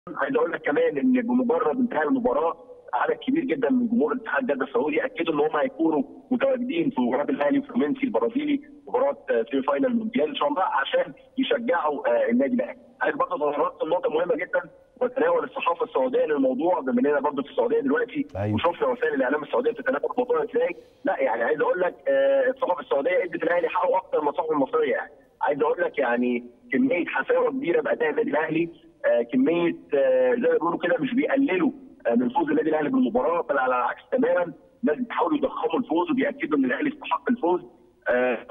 عايز اقول لك كمان ان بمجرد انتهاء المباراه عدد كبير جدا من جمهور اتحاد جده السعودي اكدوا ان هم هيكونوا متواجدين في مباراه الاهلي وفلومينسي البرازيلي مباراه سيمي فاينل المونديال ان شاء الله عشان يشجعوا آه، النادي الاهلي. عايز برضه تطرقت نقطه مهمه جدا وتناول الصحافه السعوديه للموضوع بما اننا برضه في السعوديه دلوقتي أيوة. وشفنا وسائل الاعلام السعوديه بتتناول الموضوع ازاي لا يعني عايز اقول لك آه، الصحافه السعوديه ادت الاهلي حقه اكتر من الصحافه المصريه يعني عايز اقول لك يعني كميه حفاوه كبيره باداء النادي الاهلي آه، كميه آه، زي ما بيقولوا كده مش بيقللوا آه، من فوز النادي الاهلي بالمباراه بل على العكس تماما الناس بيحاولوا يضخموا الفوز وبياكدوا ان الاهلي يستحق الفوز آه،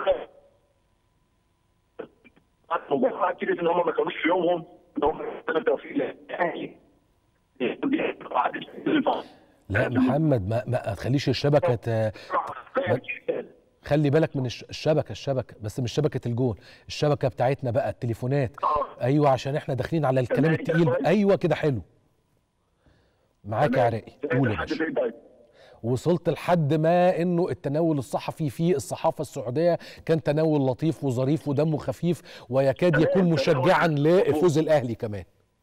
المباراه اكدت ان هم ما كانوش في يومهم ان هم يستنوا توفيق للاهلي لا محمد ما ما تخليش الشبكه ت- خلي بالك من الش- الشبكه الشبكه بس مش شبكه الجون الشبكه بتاعتنا بقى التليفونات ايوه عشان احنا داخلين على الكلام تمام، التقيل كويس. ايوه كده حلو معاك يا عراقي قول يا باشا وصلت لحد ما انه التناول الصحفي في الصحافه السعوديه كان تناول لطيف وظريف ودمه خفيف ويكاد يكون مشجعا لفوز الاهلي كمان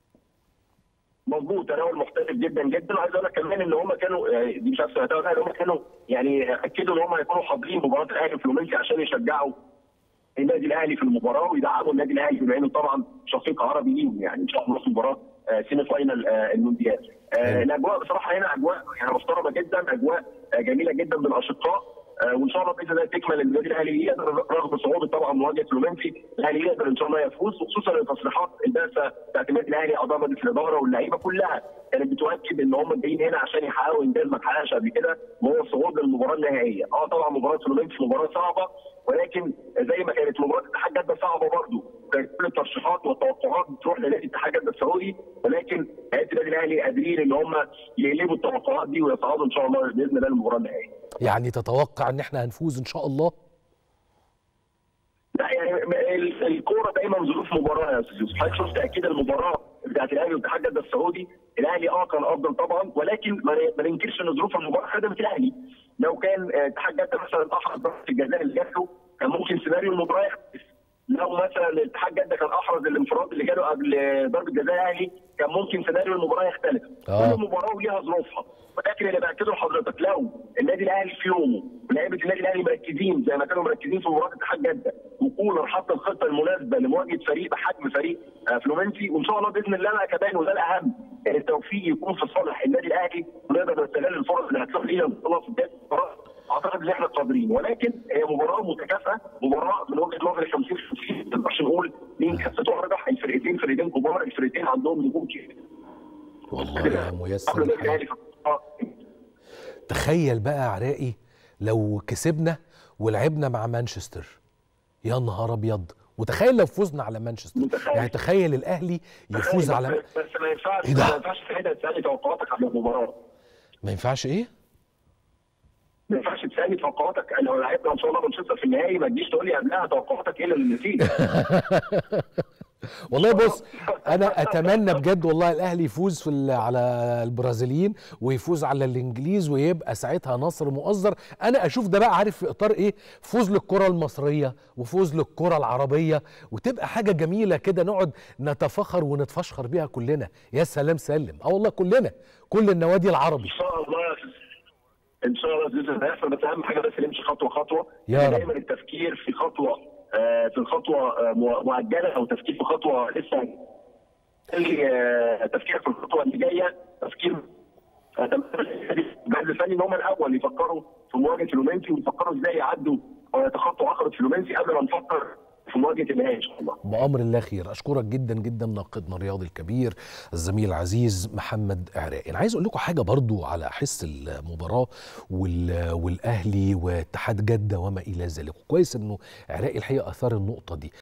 مظبوط تناول مختلف جدا جدا وعايز اقول لك كمان ان هم كانوا آه، دي مش عارف سمعتها ولا لا، هم كانوا يعني اكدوا ان هم هيكونوا حاضرين مباراه الاهلي وفلومينسي عشان يشجعوا النادي الاهلي في المباراه ويدعموا النادي الاهلي بما انه طبعا شقيق عربي ليهم يعني ان شاء الله في مباراه آه، سيمي فاينل آه، المونديال. آه، حلو. الاجواء بصراحه هنا اجواء يعني محترمه جدا اجواء آه، جميله جدا بالاشقاء آه، وان شاء الله باذن الله تكمل النادي الاهلي يقدر رغم صعوبه طبعا مواجهه فلومينسي الاهلي يقدر ان شاء الله يفوز وخصوصا التصريحات البعثه بتاعت النادي الاهلي اعضاء مجلس الاداره واللعيبه كلها كانت بتؤكد ان هم جايين هنا عشان يحققوا انجاز ما اتحققش قبل كده وهو الصعود للمباراه النهائيه. اه طبعا مباراه فلومينسي مباراه صعبه ولكن زي ما كانت مباراه اتحاد جده صعبه برضه كانت كل الترشيحات والتوقعات بتروح لنادي اتحاد جده السعودي ولكن هيئه النادي الاهلي قادرين ان هم يقلبوا التوقعات دي ويصعدوا ان شاء الله باذن الله للمباراه النهائيه. يعني تتوقع ان احنا هنفوز ان شاء الله لا يعني ال- الكوره دايما ظروف مباراه يا استاذ يوسف حضرتك شفت اكيد المباراه بتاعت الاهلي واتحاد جده السعودي الاهلي اه كان افضل طبعا ولكن ما ما ننكرش ان ظروف المباراه خدمت الاهلي لو كان آه، اتحاد جده مثلا احرز ضربه الجزاء اللي جات له كان ممكن سيناريو المباراه يختلف لو مثلا اتحاد جده كان احرز الانفراد اللي جاله قبل آه، ضربه جزاء الاهلي كان ممكن سيناريو المباراه يختلف آه. كل مباراه وليها ظروفها ولكن اللي باكده لحضرتك لو النادي الاهلي في يومه ولاعيبه النادي الاهلي مركزين زي ما كانوا مركزين في مباراه اتحاد جده وكولر حط الخطه المناسبه لمواجهه فريق بحجم فريق آه، فلومينسي وان شاء الله باذن الله انا كمان وده الاهم ان التوفيق يكون في صالح النادي الاهلي ونقدر نستغل الفرص اللي هتروح لينا ان شاء الله في بدايه المباراه اعتقد ان احنا قادرين ولكن هي مباراه متكافئه مباراه من وجهه نظري 50 50 ما نقدرش نقول مين كفته ارجح الفرقتين فرقتين كبار الفرقتين عندهم نجوم كتير والله يا ميسر قبل النادي الحال الاهلي في المباراة. تخيل بقى عراقي لو كسبنا ولعبنا مع مانشستر يا نهار ابيض وتخيل لو فزنا على مانشستر متخيل. يعني تخيل الاهلي يفوز على بس بس ما ينفعش إيه ده؟ ما ينفعش ساعتها تسالني توقعاتك قبل المباراه ما ينفعش ايه ما ينفعش تسالني توقعاتك لو لعبنا ان شاء الله مانشستر في النهائي ما تجيش تقول لي قبلها توقعاتك ايه للنتيجه والله بص انا اتمنى بجد والله الاهلي يفوز في ال- على البرازيليين ويفوز على الانجليز ويبقى ساعتها نصر مؤزر انا اشوف ده بقى عارف في اطار ايه فوز للكره المصريه وفوز للكره العربيه وتبقى حاجه جميله كده نقعد نتفخر ونتفشخر بيها كلنا يا سلام سلم اه والله كلنا كل النوادي العربي ان شاء الله يا أستاذ. ان شاء الله باذن الله هيحصل بس اهم حاجه بس نمشي خطوه خطوه يا رب. دايما التفكير في خطوه آه، في الخطوه آه، مو- مؤجله او تفكير في خطوه لسه اللي آه، تفكير في الخطوه اللي جايه تفكير آه، تمام. الجهاز الفني ان هم الاول يفكروا في مواجهه فلومينسي ويفكروا ازاي يعدوا او يتخطوا عقبه فلومينسي قبل ما نفكر في مواجهه النهائي ان شاء الله بأمر الله خير أشكرك جدا جدا ناقدنا الرياضي الكبير الزميل العزيز محمد عراقي أنا عايز أقول لكم حاجة برضو على حس المباراة وال... والأهلي واتحاد جدة وما إلى ذلك كويس أنه عراقي الحقيقة أثار النقطة دي